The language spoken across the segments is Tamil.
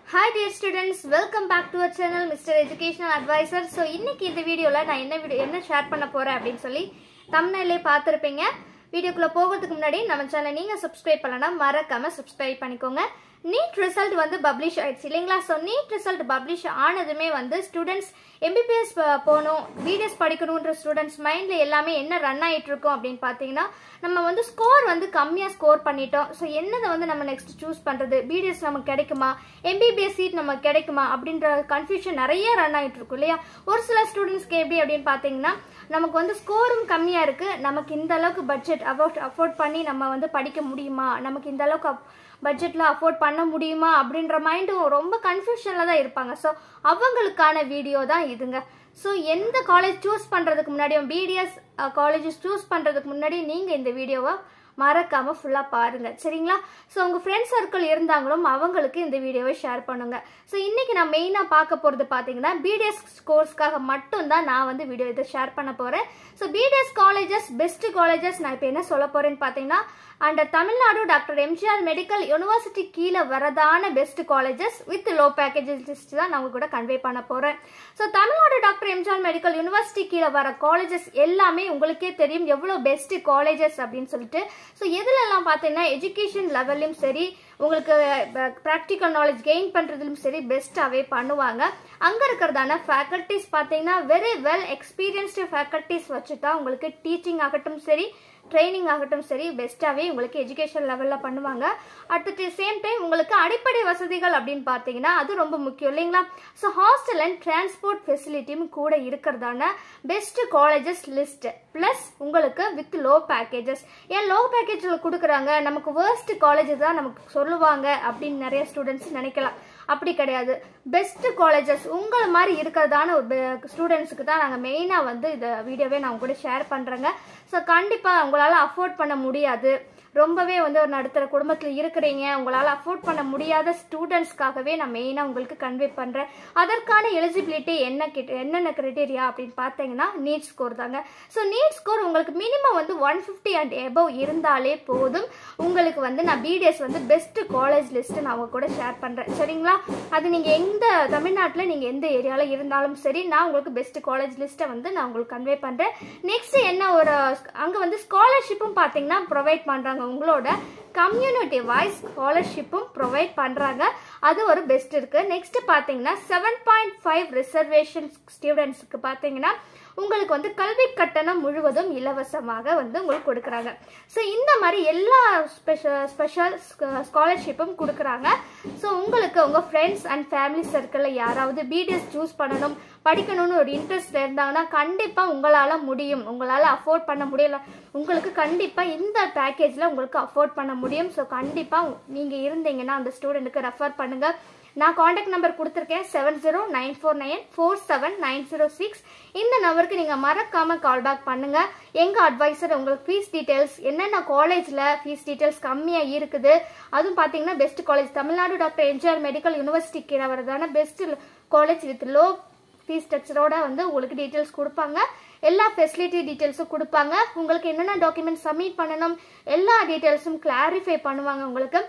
hi dear students welcome back to our channel mister educational adviser so இன்னைக்கு இந்த வீடியோவில் நான் என்ன வீடியோ என்ன ஷேர் பண்ண போகிறேன் அப்படின்னு சொல்லி தமிழ்நிலே பார்த்துருப்பீங்க வீடியோக்குள்ளே போகிறதுக்கு முன்னாடி நம்ம சேனலை நீங்கள் சப்ஸ்கிரைப் பண்ணலன்னா மறக்காமல் சப்ஸ்கிரைப் பண்ணிக்கோங்க நீட் ரிசல்ட் வந்து பப்ளிஷ் ஆயிடுச்சு இல்லைங்களா ஸோ நீட் ரிசல்ட் பப்ளிஷ் ஆனதுமே வந்து ஸ்டூடெண்ட்ஸ் எம்பிபிஎஸ் போகணும் பிடிஎஸ் படிக்கணுன்ற ஸ்டூடெண்ட்ஸ் மைண்டில் எல்லாமே என்ன ரன் ஆகிட்டு இருக்கோம் அப்படின்னு பார்த்தீங்கன்னா நம்ம வந்து ஸ்கோர் வந்து கம்மியாக ஸ்கோர் பண்ணிட்டோம் ஸோ என்னதை வந்து நம்ம நெக்ஸ்ட் சூஸ் பண்ணுறது பிடிஎஸ் நமக்கு கிடைக்குமா எம்பிபிஎஸ் சீட் நமக்கு கிடைக்குமா அப்படின்ற கன்ஃபியூஷன் நிறைய ரன் ஆகிட்டு இருக்கும் இல்லையா ஒரு சில ஸ்டூடெண்ட்ஸ்க்கு எப்படி அப்படின்னு பார்த்தீங்கன்னா நமக்கு வந்து ஸ்கோரும் கம்மியாக இருக்குது நமக்கு இந்த அளவுக்கு பட்ஜெட் அஃபோர்ட் அஃபோர்ட் பண்ணி நம்ம வந்து படிக்க முடியுமா நமக்கு இந்த அளவுக்கு பட்ஜெட்டில் அஃபோர்ட் பண்ண முடியுமா அப்படின்ற மைண்டும் ரொம்ப கன்ஃபியூஷனில் தான் இருப்பாங்க ஸோ அவங்களுக்கான வீடியோ தான் இதுங்க ஸோ எந்த காலேஜ் சூஸ் பண்ணுறதுக்கு முன்னாடியும் பிடிஎஸ் காலேஜஸ் சூஸ் பண்ணுறதுக்கு முன்னாடி நீங்கள் இந்த வீடியோவை மறக்காம ஃபுல்லாக பாருங்க சரிங்களா ஸோ உங்கள் ஃப்ரெண்ட் சர்க்கிள் இருந்தாங்களும் அவங்களுக்கு இந்த வீடியோவை ஷேர் பண்ணுங்க ஸோ இன்னைக்கு நான் மெயினாக பார்க்க போகிறது பார்த்தீங்கன்னா பிடிஎஸ் கோர்ஸ்க்காக மட்டும்தான் நான் வந்து வீடியோ இதை ஷேர் பண்ண போகிறேன் so BDS colleges best colleges நான் இப்போ என்ன சொல்ல போகிறேன்னு பார்த்தீங்கன்னா and Tamil Nadu doctor MGR medical university கீழே வரதான best colleges with low packages list தான் நான் உங்க கூட கன்வே பண்ண போகிறேன் so Tamil Nadu doctor MGR medical university கீழே வர காலேஜஸ் எல்லாமே உங்களுக்கே தெரியும் எவ்வளோ பெஸ்ட் காலேஜஸ் அப்படின்னு சொல்லிட்டு ஸோ எதுலெல்லாம் பார்த்தீங்கன்னா எஜுகேஷன் லெவல்லையும் சரி உங்களுக்கு ப்ராக்டிக்கல் நாலேஜ் கெயின் பண்ணுறதுலும் சரி பெஸ்ட்டாகவே பண்ணுவாங்க அங்கே இருக்கிறதான ஃபேக்கல்ட்டிஸ் பார்த்தீங்கன்னா வெரி வெல் எக்ஸ்பீரியன்ஸ்டு ஃபேக்கல்ட்டிஸ் வச்சு தான் உங்களுக்கு டீச்சிங் ஆகட்டும் சரி ட்ரைனிங் ஆகட்டும் சரி பெஸ்ட்டாகவே உங்களுக்கு எஜுகேஷன் லெவலில் பண்ணுவாங்க அட் தி சேம் டைம் உங்களுக்கு அடிப்படை வசதிகள் அப்படின்னு பார்த்தீங்கன்னா அது ரொம்ப முக்கியம் இல்லைங்களா ஸோ ஹாஸ்டல் அண்ட் டிரான்ஸ்போர்ட் ஃபெசிலிட்டியும் கூட இருக்கிறதான பெஸ்ட் காலேஜஸ் லிஸ்ட் ப்ளஸ் உங்களுக்கு வித் லோ பேக்கேஜஸ் ஏன் லோ பேக்கேஜில் கொடுக்குறாங்க நமக்கு வேர்ஸ்ட் காலேஜஸ் தான் நமக்கு சொல்லுவாங்க அப்படின்னு நிறைய ஸ்டூடெண்ட்ஸ் நினைக்கலாம் அப்படி கிடையாது பெஸ்ட் காலேஜஸ் உங்களை மாதிரி இருக்கிறதான ஒரு ஸ்டூடெண்ட்ஸுக்கு தான் நாங்கள் மெயினாக வந்து இந்த வீடியோவே நான் கூட ஷேர் பண்ணுறேங்க ஸோ கண்டிப்பாக உங்களால் அஃபோர்ட் பண்ண முடியாது ரொம்பவே வந்து ஒரு நடுத்தர குடும்பத்தில் இருக்கிறீங்க உங்களால் அஃபோர்ட் பண்ண முடியாத ஸ்டூடெண்ட்ஸ்க்காகவே நான் மெயினாக உங்களுக்கு கன்வே பண்ணுறேன் அதற்கான எலிஜிபிலிட்டி என்ன கிட்ட என்னென்ன கிரைட்டீரியா அப்படின்னு பார்த்தீங்கன்னா நீட் ஸ்கோர் தாங்க ஸோ நீட் ஸ்கோர் உங்களுக்கு மினிமம் வந்து ஒன் ஃபிஃப்டி அண்ட் எபவ் இருந்தாலே போதும் உங்களுக்கு வந்து நான் பிடிஎஸ் வந்து பெஸ்ட் காலேஜ் லிஸ்ட்டு நான் உங்க கூட ஷேர் பண்ணுறேன் சரிங்களா அது நீங்கள் எந்த தமிழ்நாட்டில் நீங்கள் எந்த ஏரியாவில் இருந்தாலும் சரி நான் உங்களுக்கு பெஸ்ட் காலேஜ் லிஸ்ட்டை வந்து நான் உங்களுக்கு கன்வே பண்ணுறேன் நெக்ஸ்ட் என்ன ஒரு அங்கே வந்து ஸ்காலர்ஷிப்பும் பார்த்தீங்கன்னா ப்ரொவைட் பண்ணுறாங்க உங்களோட கம்யூனிட்டி வைஸ் ஸ்காலர்ஷிப்பும் ப்ரொவைட் பண்ணுறாங்க அது ஒரு பெஸ்ட் இருக்குது நெக்ஸ்ட் பார்த்தீங்கன்னா செவன் பாயிண்ட் ஃபைவ் ரிசர்வேஷன் ஸ்டூடெண்ட்ஸுக்கு பார்த்தீங்கன்னா உங்களுக்கு வந்து கல்வி கட்டணம் முழுவதும் இலவசமாக வந்து உங்களுக்கு கொடுக்குறாங்க ஸோ இந்த மாதிரி எல்லா ஸ்பெஷல் ஸ்பெஷல் ஸ்காலர்ஷிப்பும் கொடுக்குறாங்க ஸோ உங்களுக்கு உங்கள் ஃப்ரெண்ட்ஸ் அண்ட் ஃபேமிலி சர்க்கிளில் யாராவது பிடிஎஸ் சூஸ் பண்ணணும் படிக்கணும்னு ஒரு இன்ட்ரெஸ்ட் இருந்தாங்கன்னா கண்டிப்பாக உங்களால் முடியும் உங்களால் அஃபோர்ட் பண்ண முடியல உங்களுக்கு கண்டிப்பாக இந்த பேக்கேஜில் உங்களுக்கு அஃபோர்ட் பண்ண முடியும் ஸோ கண்டிப்பாக நீங்கள் இருந்தீங்கன்னா அந்த ஸ்டூடெண்ட்டுக்கு ரெஃபர் பண்ணுங்கள் நான் காண்டாக்ட் நம்பர் கொடுத்துருக்கேன் seven zero nine four nine four seven nine zero six இந்த நம்பருக்கு நீங்கள் மறக்காமல் கால் பேக் பண்ணுங்கள் எங்கள் அட்வைசர் உங்களுக்கு ஃபீஸ் டீட்டெயில்ஸ் என்னென்ன காலேஜில் ஃபீஸ் டீட்டெயில்ஸ் கம்மியாக இருக்குது அதுவும் பார்த்தீங்கன்னா best college Tamil Nadu doctor MGR medical university கீழே வரதான best college with low fees ஸ்ட்ரக்சரோட வந்து உங்களுக்கு டீட்டெயில்ஸ் கொடுப்பாங்க எல்லா ஃபெசிலிட்டி டீட்டெயில்ஸும் கொடுப்பாங்க உங்களுக்கு என்னென்ன டாக்குமெண்ட் சப்மிட் பண்ணணும் எல்லா டீட்டெயில்ஸும் கிளாரிஃபை பண்ணுவாங்க உங்களுக்கு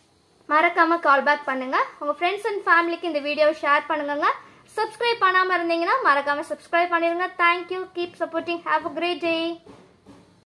மறக்காம கால் பேக் பண்ணுங்க உங்க ஃப்ரெண்ட்ஸ் அண்ட் ஃபேமிலிக்கு இந்த வீடியோவை ஷேர் பண்ணுங்க சப்ஸ்கிரைப் பண்ணாம இருந்தீங்கன்னா மறக்காம சப்ஸ்கிரைப் பண்ணிருங்க thank you keep supporting have a great day